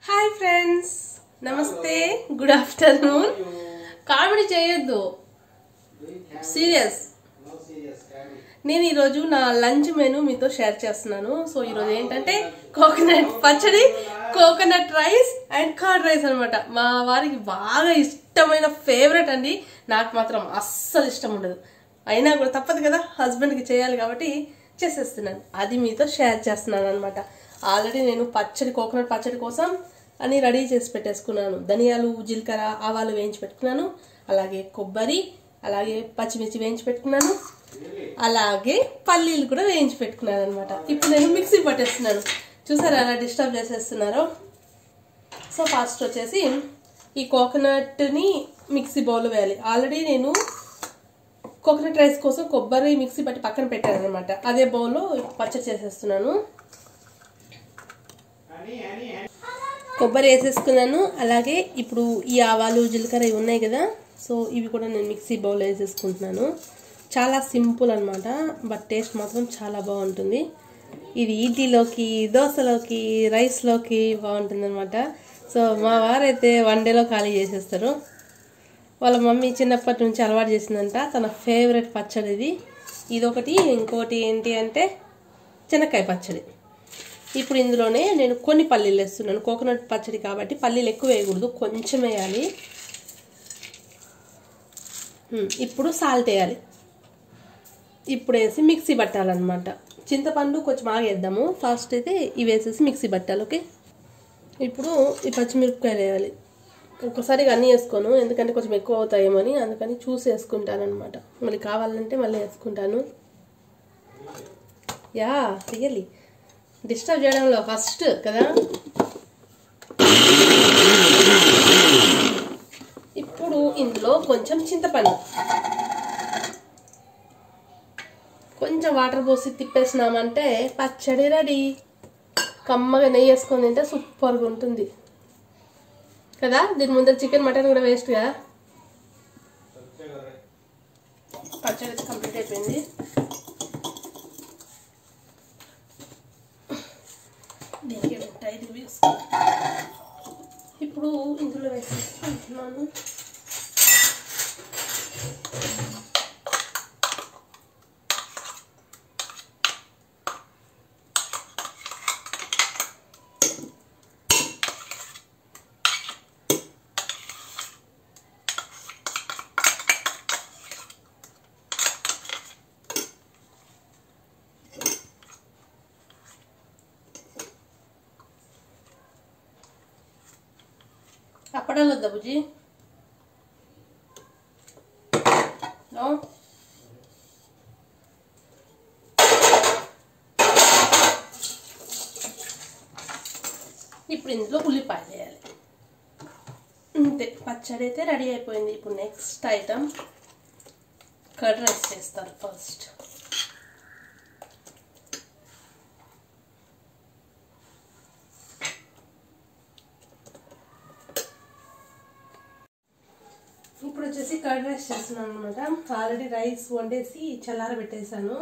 Hi friends నమస్తే good afternoon comedy చేయొద్దు serious నేను ఈరోజు నా లంచ్ మెనూ మీతో షేర్ చేస్తున్నాను సో ఈరోజు ఏంటంటే కోకోనట్ పచ్చడి coconut rice and curd rice అన్నమాట మా వారికి బాగా ఇష్టమైన ఫేవరెట్ అండి నాకు మాత్రం అస్సలు ఇష్టం ఉండదు అయినా కూడా తప్పదు కదా హస్బెండ్కి చేయాలి కాబట్టి చేసేస్తున్నాను అది మీతో షేర్ చేస్తున్నాను అనమాట ఆల్రెడీ నేను పచ్చడి కోకోనట్ పచ్చడి కోసం అని రెడీ చేసి పెట్టేసుకున్నాను ధనియాలు జీలకర్ర ఆవాలు వేయించి పెట్టుకున్నాను అలాగే కొబ్బరి అలాగే పచ్చిమిర్చి వేయించి పెట్టుకున్నాను అలాగే పల్లీలు కూడా వేయించి పెట్టుకున్నాను అనమాట ఇప్పుడు నేను మిక్సీ పట్టేస్తున్నాను చూసారా ఎలా డిస్టర్బ్ చేసేస్తున్నారో సో ఫస్ట్ వచ్చేసి ఈ కోకోనట్ని మిక్సీ బౌల్ వేయాలి ఆల్రెడీ నేను కోకోనట్ రైస్ కోసం కొబ్బరి మిక్సీ పట్టి పక్కన పెట్టాను అనమాట అదే బౌల్లో పచ్చడి చేసేస్తున్నాను కొబ్బరి వేసేసుకున్నాను అలాగే ఇప్పుడు ఈ ఆవాలు జీలకర్ర ఇవి ఉన్నాయి కదా సో ఇవి కూడా నేను మిక్సీ బౌల్ వేసేసుకుంటున్నాను చాలా సింపుల్ అనమాట బట్ టేస్ట్ మాత్రం చాలా బాగుంటుంది ఇది ఇడ్లీలోకి దోశలోకి రైస్లోకి బాగుంటుంది అనమాట సో మా వారైతే వన్ డేలో ఖాళీ చేసేస్తారు వాళ్ళ మమ్మీ చిన్నప్పటి నుంచి అలవాటు చేసిందంట తన ఫేవరెట్ పచ్చడి ఇది ఇదొకటి ఇంకోటి ఏంటి అంటే చెనక్కాయ పచ్చడి ఇప్పుడు ఇందులోనే నేను కొన్ని పల్లీలు వేస్తున్నాను కోకోనట్ పచ్చడి కాబట్టి పల్లీలు ఎక్కువ వేయకూడదు కొంచెం వేయాలి ఉమ్, ఇప్పుడు సాల్ట్ వేయాలి ఇప్పుడు వేసి మిక్సీ పట్టాలన్నమాట చింతపండు కొంచెం ఆగేద్దాము ఫస్ట్ అయితే ఇవి వేసేసి మిక్సీ పట్టాలి ఓకే ఇప్పుడు ఈ పచ్చిమిరపకాయలు వేయాలి ఒక్కసారి అన్నీ వేసుకోను ఎందుకంటే కొంచెం ఎక్కువ అవుతాయేమని అందుకని చూసి వేసుకుంటాను అనమాట మళ్ళీ కావాలంటే మళ్ళీ వేసుకుంటాను యా రియల్లీ డిస్టర్బ్ చేయడంలో ఫస్ట్ కదా ఇప్పుడు ఇందులో కొంచెం చింతపండు కొంచెం వాటర్ పోసి తిప్పేసినామంటే పచ్చడి రెడీ కమ్మగా నెయ్యి వేసుకొని తింటే సూపర్గా ఉంటుంది కదా దీని ముందర చికెన్ మటన్ కూడా వేస్ట్గా పచ్చడి అయితే కంప్లీట్ అయిపోయింది దీనికి టైట్ వేసుకో ఇప్పుడు ఇందులో వేసుకుంటున్నాను అప్పడాలు వద్దా బుజ్జి నో ఇప్పుడు ఇందులో ఉల్లిపాయలు వేయాలి అంతే పచ్చడి అయితే రెడీ అయిపోయింది ఇప్పుడు నెక్స్ట్ ఐటమ్ కర్డ్ రైస్ చేస్తారు ఫస్ట్ ఇప్పుడు వచ్చేసి కర్డ్ రైస్ చేస్తున్నాను అనమాట ఆల్రెడీ రైస్ వండేసి చల్లార పెట్టేశాను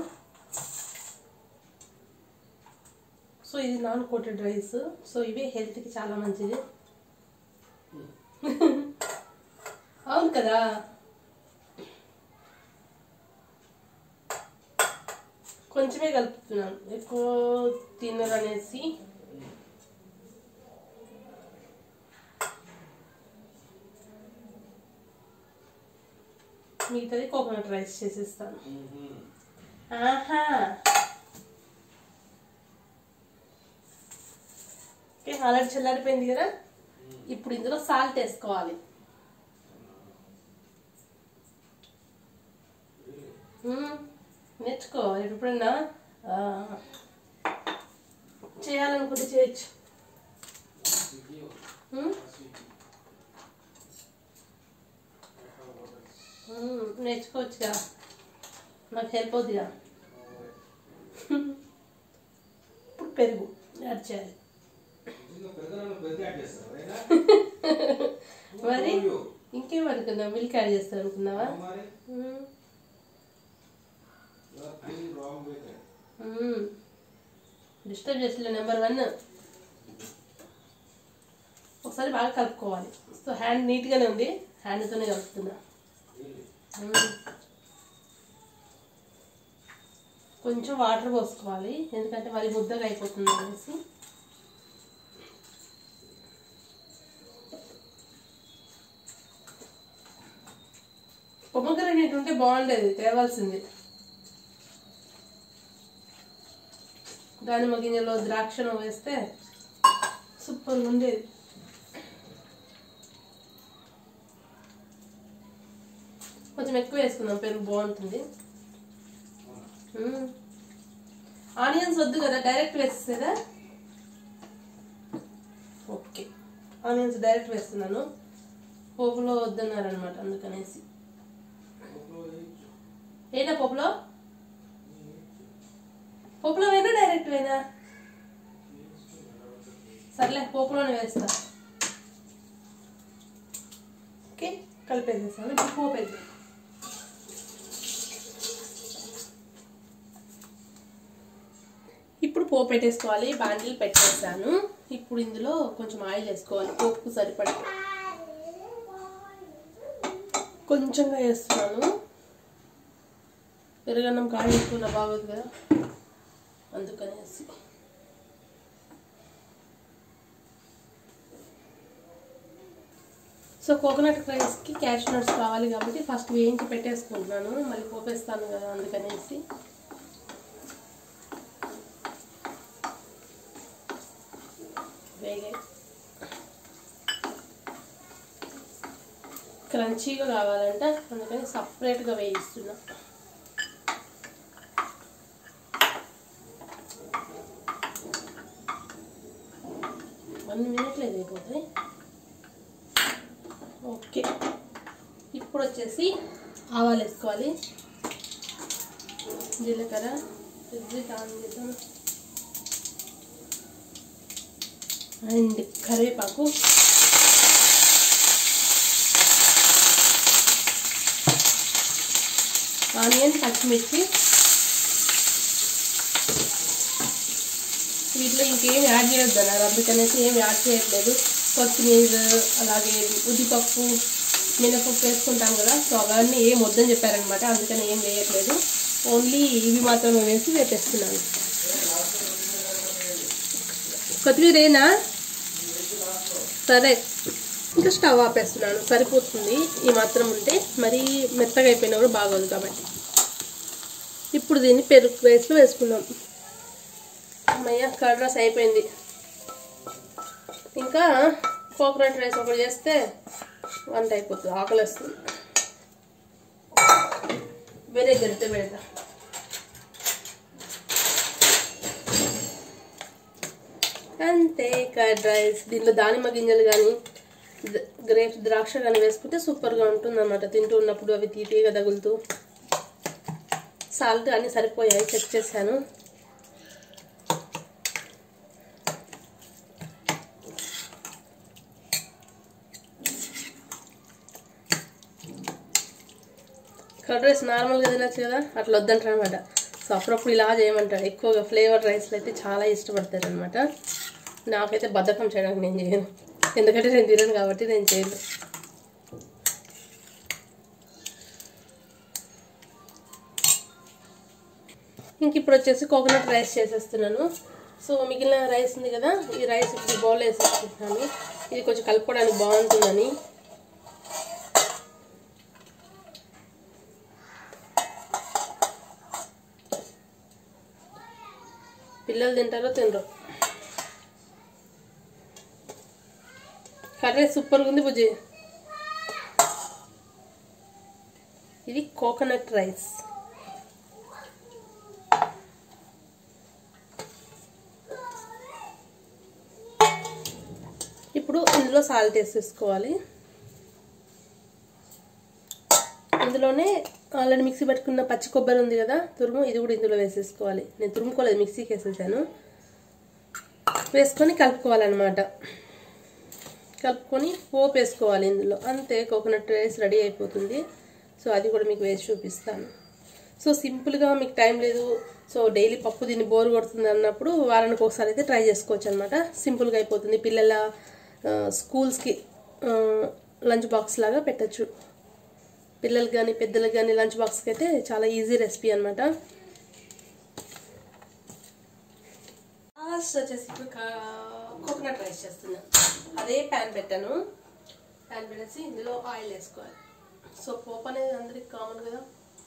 సో ఇది నాన్ కోటెడ్ రైస్ సో ఇవే హెల్త్కి చాలా మంచిది అవును కదా కొంచెమే కలుపుతున్నాను ఎక్కువ తినరు అనేసి మిగతాది కోకోనట్ రైస్ చేసేస్తాను ఆహా ఓకే ఆల్రెడీ చల్లారిపోయింది కదా ఇప్పుడు ఇందులో సాల్ట్ వేసుకోవాలి మ్మ్. నేర్చుకో ఎప్పుడన్నా ఆ, చేయాలనుకుంటే చేయొచ్చు మ్మ్? మ్మ్. నేర్చుకోవచ్చుగా నాకు హెల్ప్ అవుతుందిగా ఇప్పుడు పెరుగు యాడ్ చేయాలి మరి ఇంకేం అనుకున్నా మిల్క్ యాడ్ చేస్తాను అనుకున్నావా మ్మ్. మ్మ్. డిస్టర్బ్ చేసలే నెంబర్ వన్ ఒకసారి బాగా కలుపుకోవాలి సో హ్యాండ్ నీట్గానే ఉంది హ్యాండ్తోనే కలుపుతున్నా మ్మ్. కొంచెం వాటర్ పోసుకోవాలి ఎందుకంటే మరి ముద్దగా అయిపోతుంది అనేసి పొమ్మగ్రనేట్ ఉంటే బాగుండేది తేవాల్సింది దానిమ్మ గింజలో ద్రాక్షను వేస్తే సూపర్ ఉండేది కొంచెం ఎక్కువ వేసుకుందాం పెరుగు బాగుంటుంది మ్మ్. ఆనియన్స్ వద్దు కదా డైరెక్ట్ వేసేదా ఓకే ఆనియన్స్ డైరెక్ట్ వేస్తున్నాను పోపులో వద్దన్నారనమాట అందుకనేసి ఏనా పోపులో పోపులో వేనా డైరెక్ట్ వేనా సర్లే పోపులోనే వేస్తా ఓకే కలిపేసేసాను ఇప్పుడు పోపు వేద్దాం ఇప్పుడు పోపు పెట్టేసుకోవాలి బాండిల్ పెట్టేసాను ఇప్పుడు ఇందులో కొంచెం ఆయిల్ వేసుకోవాలి పోపుకు సరిపడి కొంచెంగా వేస్తున్నాను పెరుగన్నం కాయ ఎక్కువ బాగోదు కదా అందుకనేసి సో కోకోనట్ రైస్కి క్యాష్ నట్స్ కావాలి కాబట్టి ఫస్ట్ వేయించి పెట్టేసుకుంటున్నాను మళ్ళీ పోపేస్తాను కదా అందుకనేసి వేగాయి క్రంచీగా కావాలంట అందుకని సపరేట్గా వేయిస్తున్నా వన్ మినిట్లో ఇది అయిపోతుంది ఓకే ఇప్పుడు వచ్చేసి ఆవాలు వేసుకోవాలి జీలకర్ర ఎగ్జిట్ ఆన్ చేద్దాం అండ్ కరివేపాకు ఆనియన్ పచ్చిమిర్చి వీటిలో ఇంకేం యాడ్ చేయొద్దు అన్నారు అందుకనేసి ఏం యాడ్ చేయట్లేదు కొత్తిమీర అలాగే ఉద్దిపప్పు మినపప్పు వేసుకుంటాం కదా సో అవన్నీ ఏం వద్దని చెప్పారనమాట అందుకని ఏం వేయట్లేదు ఓన్లీ ఇవి మాత్రమే వేసి వేపేస్తున్నాను కొత్తిమీర ఏనా సరే ఇంకా స్టవ్ ఆపేస్తున్నాను సరిపోతుంది ఈ మాత్రం ఉంటే మరీ మెత్తగా అయిపోయినా కూడా బాగోదు కాబట్టి ఇప్పుడు దీన్ని పెరుగు రైస్లో వేసుకుందాం అమ్మయ్య కర్డ్ రైస్ అయిపోయింది ఇంకా కోకోనట్ రైస్ ఒకటి చేస్తే వంట అయిపోతుంది ఆకలి వస్తుంది వేరే గరిటె పెడతా అంతే కర్డ్ రైస్ దీంట్లో దానిమ్మ గింజలు కానీ గ్రేప్స్ ద్రాక్ష కానీ వేసుకుంటే సూపర్గా ఉంటుంది అనమాట తింటూ ఉన్నప్పుడు అవి తీపిగా తగులుతూ సాల్ట్ అన్నీ సరిపోయాయి చెక్ చేశాను కర్డ్ రైస్ నార్మల్గా తినచ్చు కదా అట్లా వద్దంటారు అనమాట సో అప్పుడప్పుడు ఇలా చేయమంటారు ఎక్కువగా ఫ్లేవర్ రైస్లు అయితే చాలా ఇష్టపడతారు అనమాట నాకైతే బద్ధకం చేయడానికి నేను చేయను ఎందుకంటే నేను తినను కాబట్టి నేను చేయను ఇంక ఇప్పుడు వచ్చేసి కోకోనట్ రైస్ చేసేస్తున్నాను సో మిగిలిన రైస్ ఉంది కదా ఈ రైస్ ఇప్పుడు బౌల్ వేసేసుకుంటున్నాను ఇది కొంచెం కలుపుకోవడానికి బాగుంటుందని పిల్లలు తింటారో తినరు కర్రీ సూపర్గా ఉంది బుజ్జి ఇది కోకోనట్ రైస్ ఇప్పుడు ఇందులో సాల్ట్ వేసేసుకోవాలి ఇందులోనే ఆల్రెడీ మిక్సీ పట్టుకున్న పచ్చి కొబ్బరి ఉంది కదా తురుము ఇది కూడా ఇందులో వేసేసుకోవాలి నేను తురుముకోలేదు మిక్సీకి వేసేసాను వేసుకొని కలుపుకోవాలన్నమాట కలుపుకొని పోపు వేసుకోవాలి ఇందులో అంతే కోకోనట్ రైస్ రెడీ అయిపోతుంది సో అది కూడా మీకు వేసి చూపిస్తాను సో సింపుల్గా మీకు టైం లేదు సో డైలీ పప్పు దీన్ని బోర్ కొడుతుంది అన్నప్పుడు వారానికి ఒకసారి అయితే ట్రై చేసుకోవచ్చు అనమాట సింపుల్గా అయిపోతుంది పిల్లల ఆ, స్కూల్స్కి ఆ, లంచ్ బాక్స్ లాగా పెట్టచ్చు పిల్లలకి కానీ పెద్దలకు కానీ లంచ్ బాక్స్కి అయితే చాలా ఈజీ రెసిపీ అనమాట లాస్ట్ వచ్చేసి ఇప్పుడు కోకోనట్ రైస్ చేస్తున్నా అదే ప్యాన్ పెట్టాను ప్యాన్ పెట్టేసి ఇందులో ఆయిల్ వేసుకోవాలి సో పోప్ అనేది అందరికి కామన్ కదా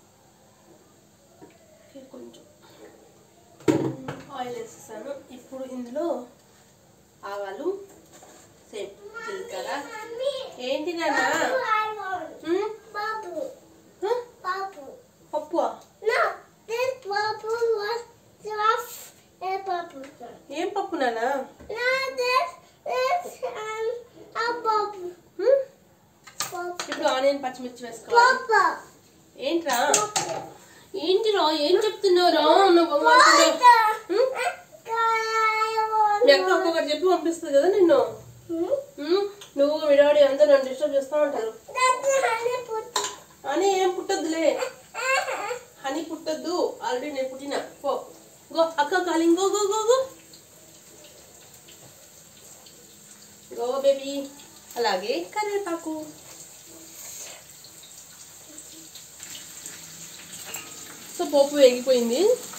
ఓకే, కొంచెం ఆయిల్ వేసేసాను ఇప్పుడు ఇందులో ఆవాలు సేమ్ జీలకర్ర ఏంటి నాన్న ఉమ్, Bubble. హ? Bubble. పప్పువా No, this bubble was just a bubble. ఏం పప్పు నాన్న No, this is um, a bubble. Um, Bubble. ఇప్పుడు ఆనియన్ పచ్చిమిర్చి వేసుకోవాలి Bubble. ఏంట్రా Bubble. ఏంటిరా ఏం చెప్తున్నావురా నువ్వు మాట్లాడుతున్నావు? ఉమ్, మీ అక్క ఒక్కొక్కటి చెప్పి పంపిస్తుంది కదా నిన్ను ఉమ్, నువ్వు విడాడి అందరూ నన్ను డిస్టర్బ్ చేస్తూ ఉంటారు అని ఏం పుట్టద్దులే హనీ పుట్టద్దు ఆల్రెడీ నేను పుట్టిన పో గో అక్క calling go go go go go baby అలాగే కరివేపాకు సో పోపు వేగిపోయింది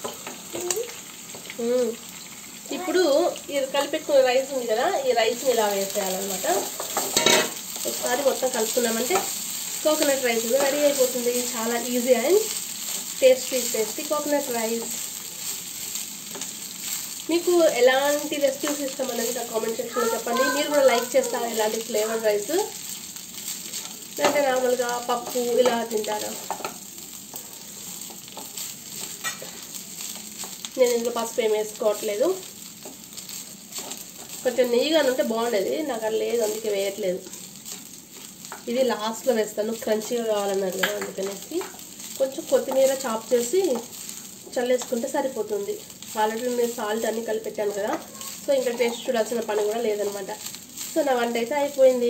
మ్మ్. ఇప్పుడు ఇది కలిపెట్టుకున్న రైస్ ఉంది కదా ఈ రైస్ని ఇలా వేసేయాలన్నమాట ఒకసారి మొత్తం కలుపుకున్నామంటే కోకోనట్ రైస్ కూడా రెడీ అయిపోతుంది చాలా easy and tasty tasty coconut rice మీకు ఎలాంటి రెసిపీస్ ఇష్టం అనేది నా కామెంట్ సెక్షన్లో చెప్పండి మీరు కూడా లైక్ చేస్తారా ఇలాంటి ఫ్లేవర్ రైస్ లేదంటే నార్మల్గా పప్పు ఇలా తింటారా నేను ఇందులో పసుపు ఏం వేసుకోవట్లేదు కొంచెం నెయ్యిగా ఉంటే బాగుండేది నాకు అది లేదు అందుకే వేయట్లేదు ఇది లాస్ట్లో వేస్తాను క్రంచీగా కావాలన్నారు కదా అందుకనేసి కొంచెం కొత్తిమీర చాప్ చేసి చల్లేసుకుంటే సరిపోతుంది ఆల్రెడీ నేను సాల్ట్ అన్నీ కలిపి పెట్టాను కదా సో ఇంకా టేస్ట్ చూడాల్సిన పని కూడా లేదనమాట సో నా వంట అయితే అయిపోయింది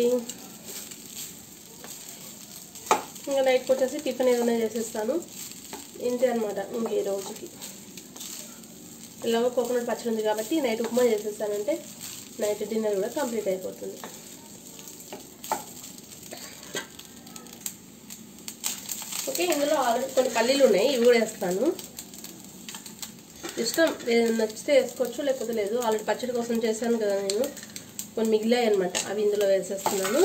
ఇంకా నైట్కి వచ్చేసి టిఫిన్ ఏదైనా చేసేస్తాను ఇంతే అనమాట ఇంక ఈ రోజుకి ఇలాగో కోకోనట్ పచ్చడి ఉంది కాబట్టి నైట్ ఉప్మా చేసేస్తానంటే నైట్ డిన్నర్ కూడా కంప్లీట్ అయిపోతుంది ఓకే ఇందులో ఆల్రెడీ కొన్ని పల్లీలు ఉన్నాయి ఇవి కూడా వేస్తాను ఇష్టం ఏదైనా నచ్చితే వేసుకోవచ్చు లేకపోతే లేదు ఆల్రెడీ పచ్చడి కోసం చేశాను కదా నేను కొన్ని మిగిలాయి అనమాట అవి ఇందులో వేసేస్తున్నాను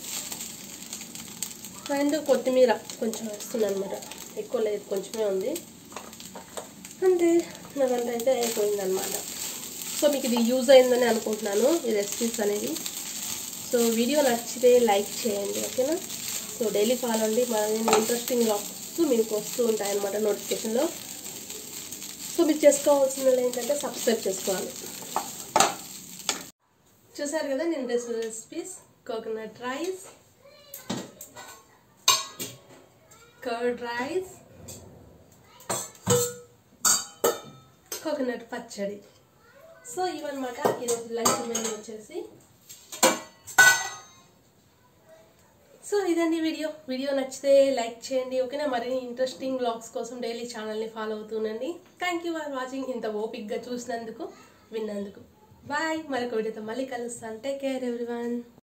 అండ్ కొత్తిమీర కొంచెం వేస్తున్నాను అనమాట ఎక్కువ లేదు కొంచెమే ఉంది అంతే నా వంట అయితే అయిపోయిందనమాట సో మీకు ఇది యూజ్ అయిందని అనుకుంటున్నాను ఈ రెసిపీస్ అనేవి సో వీడియో నచ్చితే లైక్ చేయండి ఓకేనా సో డైలీ ఫాలో అండి మరిన్ని ఇంట్రెస్టింగ్ బ్లాగ్స్ మీకు వస్తూ ఉంటాయన్నమాట నోటిఫికేషన్లో సో మీరు చేసుకోవాల్సిన ఏంటంటే సబ్స్క్రైబ్ చేసుకోవాలి చూసారు కదా నేను చేసిన recipes coconut rice curd rice coconut పచ్చడి సో ఇవన్నమాట ఈరోజు లంచ్ మెనూ వచ్చేసి సో ఇదండి వీడియో వీడియో నచ్చితే లైక్ చేయండి ఓకేనా మరిన్ని ఇంట్రెస్టింగ్ బ్లాగ్స్ కోసం డైలీ ఛానల్ని ఫాలో అవుతుండండి థ్యాంక్ యూ ఫర్ వాచింగ్ ఇంత ఓపిక్గా చూసినందుకు విన్నందుకు బాయ్ మరొక వీడియోతో మళ్ళీ కలుస్తాను టేక్ కేర్ ఎవ్రీవన్